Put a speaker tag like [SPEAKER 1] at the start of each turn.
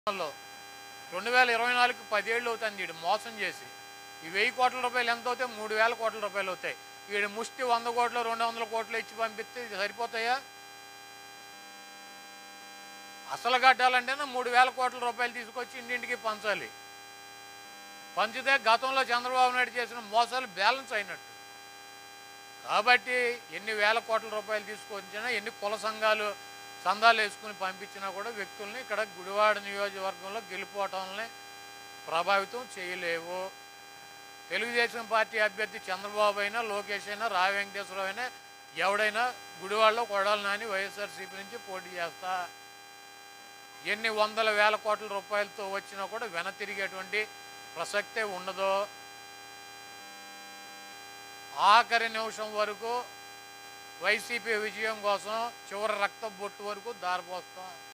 [SPEAKER 1] లో రెండు వేల ఇరవై నాలుగుకి పదేళ్ళు అవుతుంది వీడు మోసం చేసి ఈ వెయ్యి కోట్ల రూపాయలు ఎంత అవుతాయి మూడు వేల కోట్ల రూపాయలు అవుతాయి వీడు ముష్టి వంద కోట్లు రెండు వందల కోట్లు ఇచ్చి పంపిస్తే ఇది సరిపోతాయా అసలు కట్టాలంటేనే మూడు వేల కోట్ల రూపాయలు తీసుకొచ్చి ఇంటింటికి పంచాలి పంచితే గతంలో చంద్రబాబు నాయుడు చేసిన మోసాలు బ్యాలెన్స్ అయినట్టు కాబట్టి ఎన్ని వేల కోట్ల రూపాయలు తీసుకొచ్చినా ఎన్ని కుల సంఘాలు చందాలు వేసుకుని పంపించినా కూడా వ్యక్తుల్ని ఇక్కడ గుడివాడ నియోజకవర్గంలో గెలిపోవటాలని ప్రభావితం చేయలేవు తెలుగుదేశం పార్టీ అభ్యర్థి చంద్రబాబు అయినా లోకేష్ అయినా రా వెంకటేశ్వరరావు అయినా ఎవడైనా గుడివాడలో కొడాలి నాని వైఎస్ఆర్సీపీ నుంచి పోటీ చేస్తా ఎన్ని వందల వేల కోట్ల రూపాయలతో వచ్చినా కూడా వెన తిరిగేటువంటి ప్రసక్తే ఉండదు ఆఖరి నిమిషం వరకు వైసీపీ విజయం కోసం చివరి రక్త బొట్టు వరకు దారిపోస్తాం